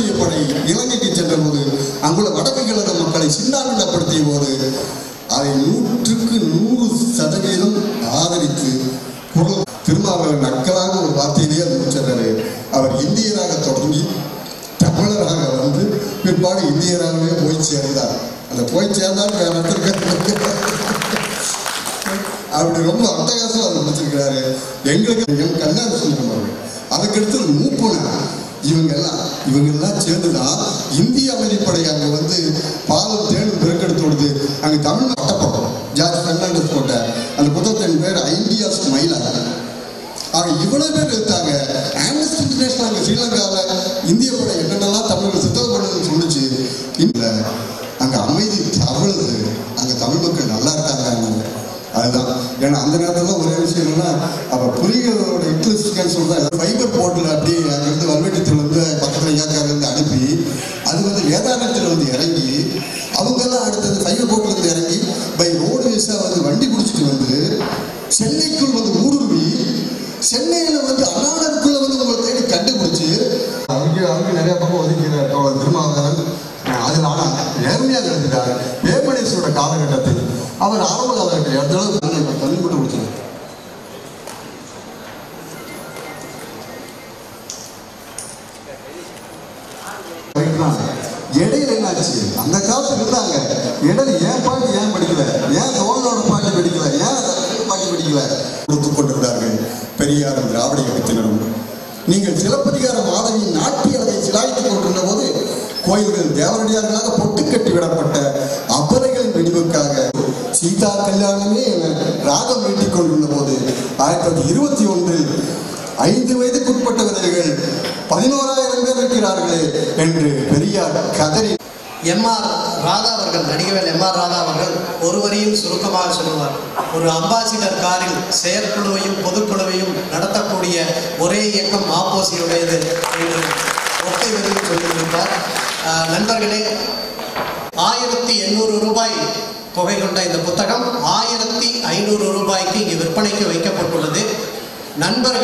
இந்திய படை இலங்கைக்கு சென்ற போது அங்குள்ள வடக்கு கிழக்கு மக்களை சின்னாபின்னப்படுத்திய போது அதை நூற்றுக்கு நூறு சதவீதம் ஆதரித்து குரல் திருமாவளவன் நக்கலாக ஒரு வார்த்தையிலேயே முடிச்சிடுறாரு அவர் இந்தியராக தொடங்கி தமிழராக வந்து பிற்பாடு இந்தியராகவே போய் சேர்ந்தார் அந்த போய் சேர்ந்தால் வேற இடத்துக்கு அப்படி ரொம்ப அட்டகாசம் அதை முடிச்சிருக்கிறாரு எங்களுக்கு என் கல்யாண சுந்தரம் அவர்கள் அதுக்கடுத்து மூப்பனா இவங்க எல்லாம் இவங்க எல்லாம் சேர்ந்துதான் இந்திய அமைதிப்படை அங்க வந்து பாலும் தேனும் பெருக்கெடுத்து விடுது அங்க தமிழ் அட்டப்படம் ஜார்ஜ் பெர்னாண்டஸ் போட்ட அந்த புத்தகத்தின் பேர் ஐடியாஸ் மயிலா அவங்க இவ்வளவு பேர் இருந்தாங்க ஆம்னஸ்டி இன்டர்நேஷனல் அங்க ஸ்ரீலங்காவில் இந்திய படை என்னென்னலாம் தமிழர்கள் சித்தம் பண்ணுதுன்னு சொல்லுச்சு இல்ல அங்க அமைதி தவழுது அங்க தமிழ் மக்கள் நல்லா இருக்காங்க அதுதான் ஏன்னா அந்த நேரத்துல ஒரே விஷயம் என்னன்னா அப்ப புலிகளோட இன்ட்ரெஸ்ட்னு சொல்றேன் ஃபைபர் போர்ட்டில் அப்படியே அங்கிருந்து வல்வெட்டத்தில் வந்து பக்கத்துல ஏக்கால இருந்து அனுப்பி அது வந்து வேதாரத்தில் வந்து இறங்கி அவங்க எல்லாம் அடுத்தது ஃபைபர் போர்ட்ல இருந்து இறங்கி பை ரோடு வேஸா வந்து வண்டி பிடிச்சிட்டு வந்து சென்னைக்குள் வந்து ஊடுருவி சென்னையில வந்து அண்ணாநகருக்குள்ள வந்து நம்மளை தேடி கண்டுபிடிச்சு அவங்க அவங்க நிறைய பக்கம் ஒதுக்கிறார் தோழர் திருமாவளவன் அதில் ஆனால் நேர்மையாக எழுதிட்டார் வேமடேஸ்வரோட காலகட்டத்தில் அவர் ஆரம்ப காலகட்டத்தில் அடுத்த அளவுக்கு தள்ளி போட்டு முடிச்சார் இடையில என்னாச்சு அந்த காலத்துல இருந்தாங்க இடையில ஏன் பாட்டு ஏன் படிக்கல ஏன் தோழனோட பாட்டு படிக்கல ஏன் அந்த பாட்டு படிக்கல கொடுத்து கொண்டிருந்தார்கள் பெரியாரும் திராவிட இயக்கத்தினரும் நீங்கள் சிலப்பதிகார மாதவியின் நாட்டிய அழகை சிலாய்த்துக் கொண்டிருந்த போது கோயில்கள் தேவரடியார்களாக பொட்டு கட்டி விடப்பட்ட அபரைகளின் வெடிவுக்காக சீதா கல்யாணமே ராகம் நீட்டிக் கொண்டிருந்த போது ஆயிரத்தி தொள்ளாயிரத்தி இருபத்தி ஒன்றில் ஐந்து வயதுக்குட்பட்ட விதவைகள் பதினோராயிரம் பேர் இருக்கிறார்களே என்று பெரியார் கதறி எம்ஆர் ராதா அவர்கள் நடிகவேல் எம்ஆர் ராதா அவர்கள் ஒருவரையும் சுருக்கமாக சொல்லுவார் ஒரு அம்பாசிடர் காரில் செயற்குழுவையும் பொதுக்குழுவையும் நடத்தக்கூடிய ஒரே இயக்கம் மாப்போசியுடையது என்று ஒத்தை விரும்பி சொல்லியிருப்பார் ஆஹ் நண்பர்களே ஆயிரத்தி எண்ணூறு ரூபாய் தொகை கொண்ட இந்த புத்தகம் ஆயிரத்தி ஐநூறு ரூபாய்க்கு இங்கு விற்பனைக்கு வைக்கப்பட்டுள்ளது நண்பர்கள்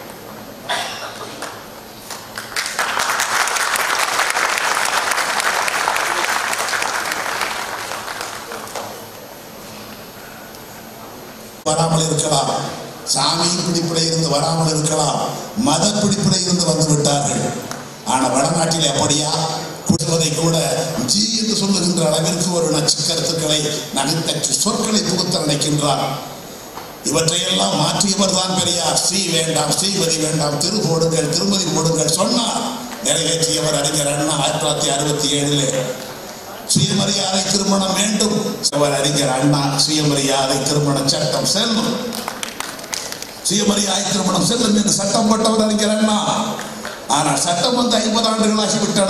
வராமல் இருக்கலாம் சாமியின் பிடிப்பில இருந்து வராமல் இருக்கலாம் மத பிடிப்பில இருந்து வந்து விட்டார்கள் ஆனா வடநாட்டில் அப்படியா குடும்பதை கூட ஜி என்று சொல்லுகின்ற அளவிற்கு ஒரு நச்சு கருத்துக்களை நகைத்த சொற்களை புகுத்த நினைக்கின்றார் இவற்றையெல்லாம் மாற்றியவர் தான் பெரியார் ஸ்ரீ வேண்டாம் ஸ்ரீமதி வேண்டாம் திரு போடுங்கள் திருமதி போடுங்கள் சொன்னார் நிறைவேற்றியவர் அறிஞர் அண்ணா ஆயிரத்தி தொள்ளாயிரத்தி அறுபத்தி ஏழிலே சுயமரியாதை திருமணம் வேண்டும் அவர் அறிஞர் அண்ணா சுயமரியாதை திருமண சட்டம் செல்லும் சுயமரியாதை திருமணம் செல்லும் என்று சட்டம் போட்டவர் அறிஞர் அண்ணா ஆனால் சட்டம் வந்து ஐம்பது ஆண்டுகளாகி விட்டன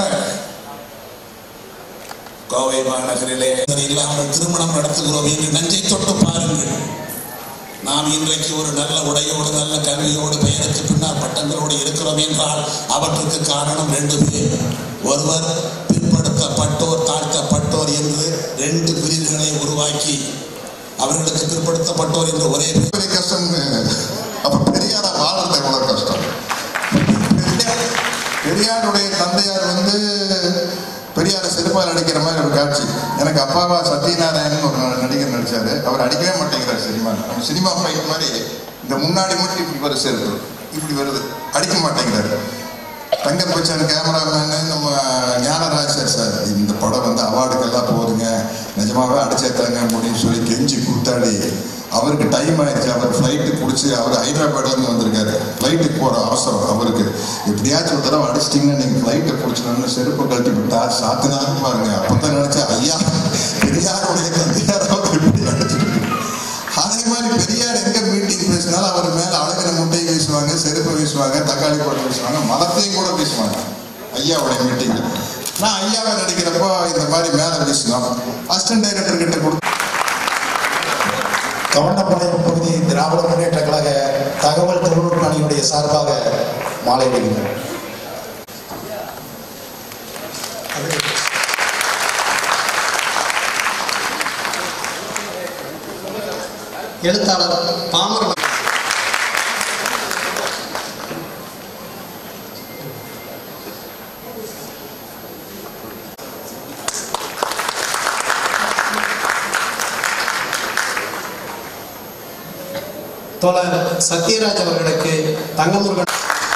கோவை மாநகரிலே இல்லாமல் திருமணம் நடத்துகிறோம் என்று நஞ்சை தொட்டு பாருங்கள் நாம் இன்றைக்கு ஒரு நல்ல உடையோடு நல்ல கல்வியோடு பெயருக்கு பின்னால் பட்டங்களோடு இருக்கிறோம் என்றால் அவற்றுக்கு காரணம் ரெண்டு பேர் ஒருவர் பிற்படுத்தப்பட்டோர் தாழ்த்தப்பட்டோர் என்று ரெண்டு பிரிவுகளை உருவாக்கி அவர்களுக்கு பிற்படுத்தப்பட்டோர் என்று ஒரே பெரிய கஷ்டம் அப்ப பெரியார வாழ்றது எவ்வளவு கஷ்டம் பெரியார் பெரியாருடைய தந்தையார் வந்து பெரியார செருப்பால் அடிக்கிற மாதிரி ஒரு காட்சி எனக்கு அப்பாவா சத்யநாராயணன் ஒரு நடிகர் நடிச்சாரு அவர் அடிக்கவே மாட்டேங்கிறார் சினிமா நம்ம சினிமா ஃபைட் மாதிரி இந்த முன்னாடி மட்டும் இப்படி வரும் செருப்பு இப்படி வருது அடிக்க மாட்டேங்கிறாரு தங்கர் பச்சான் கேமராமேனு நம்ம ஞானராஜர் சார் இந்த படம் வந்து அவார்டுக்கெல்லாம் போகுதுங்க நிஜமாவே அடிச்சேத்தாங்க அப்படின்னு சொல்லி கெஞ்சி கூத்தாடி அவருக்கு டைம் ஆயிடுச்சு அவர் ஃப்ளைட்டு பிடிச்சி அவர் ஹைதராபாத்ல இருந்து வந்திருக்காரு ஃப்ளைட்டுக்கு போகிற அவசரம் அவருக்கு எப்படியாச்சும் ஒரு தடவை அடிச்சிட்டிங்கன்னா நீங்கள் ஃப்ளைட்டை பிடிச்சிடணும்னு செருப்பை கழட்டி விட்டா சாத்தினாங்க பாருங்க அப்போ தான் நினச்சா ஐயா பெரியாருடைய தந்தையாராவது இப்படி அடிச்சிட்டு அதே மாதிரி பெரியார் எங்க மீட்டிங் பேசினாலும் அவர் மேல அழகின முட்டை வீசுவாங்க செருப்பு வீசுவாங்க தக்காளி போட்டு வீசுவாங்க மதத்தையும் கூட வீசுவாங்க ஐயாவுடைய மீட்டிங் நான் ஐயாவை நடிக்கிறப்போ இந்த மாதிரி மேல வீசுனோம் அசிஸ்டன்ட் டைரக்டர் கிட்ட கொடுத்து கவண்டப்பாளையம் பகுதி திராவிட முன்னேற்ற கழக தகவல் தொழில்நுட்ப அணியுடைய சார்பாக மாலை அணிகிறோம் எழுத்தாளர் பாமர தோழர் சத்யராஜ் அவர்களுக்கு தங்கமுருகன்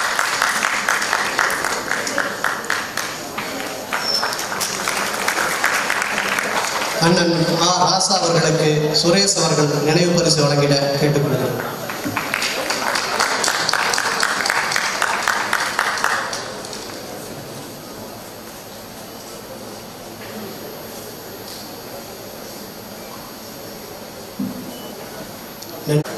அண்ணன் ஆ ராசா அவர்களுக்கு சுரேஷ் அவர்கள் நினைவு பரிசு வழங்கிட கேட்டுக்கொள்கிறேன் நன்றி.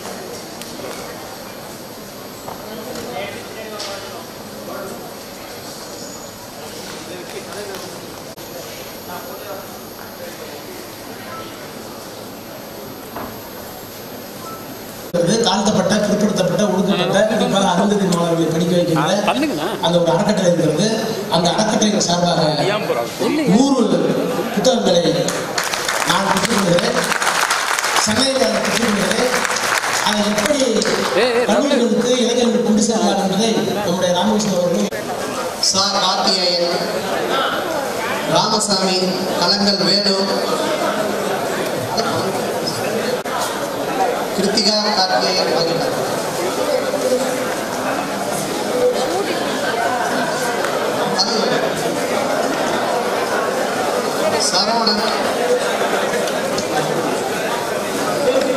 இருக்கிறது தாழ்த்தப்பட்ட பிற்படுத்தப்பட்ட ஒடுக்கப்பட்ட குறிப்பாக அருந்ததி மாணவர்களை படிக்க வைக்கின்ற அந்த ஒரு அறக்கட்டளை இருக்கிறது அந்த அறக்கட்டளையின் சார்பாக நூறு புத்தகங்களை நான் பெற்றுக்கொள்கிறேன் சென்னையில் அதை பெற்றுக்கொள்கிறேன் அதை எப்படி கல்லூரிகளுக்கு இளைஞர்களுக்கு கொண்டு செல்லலாம் என்பதை நம்முடைய ராமகிருஷ்ணன் அவர்கள் சா கார்த்திகேயன் ராமசாமி கலங்கல் வேணு கிருத்திகா கார்த்திகேயன் ஆகியோர் அது சரவணன்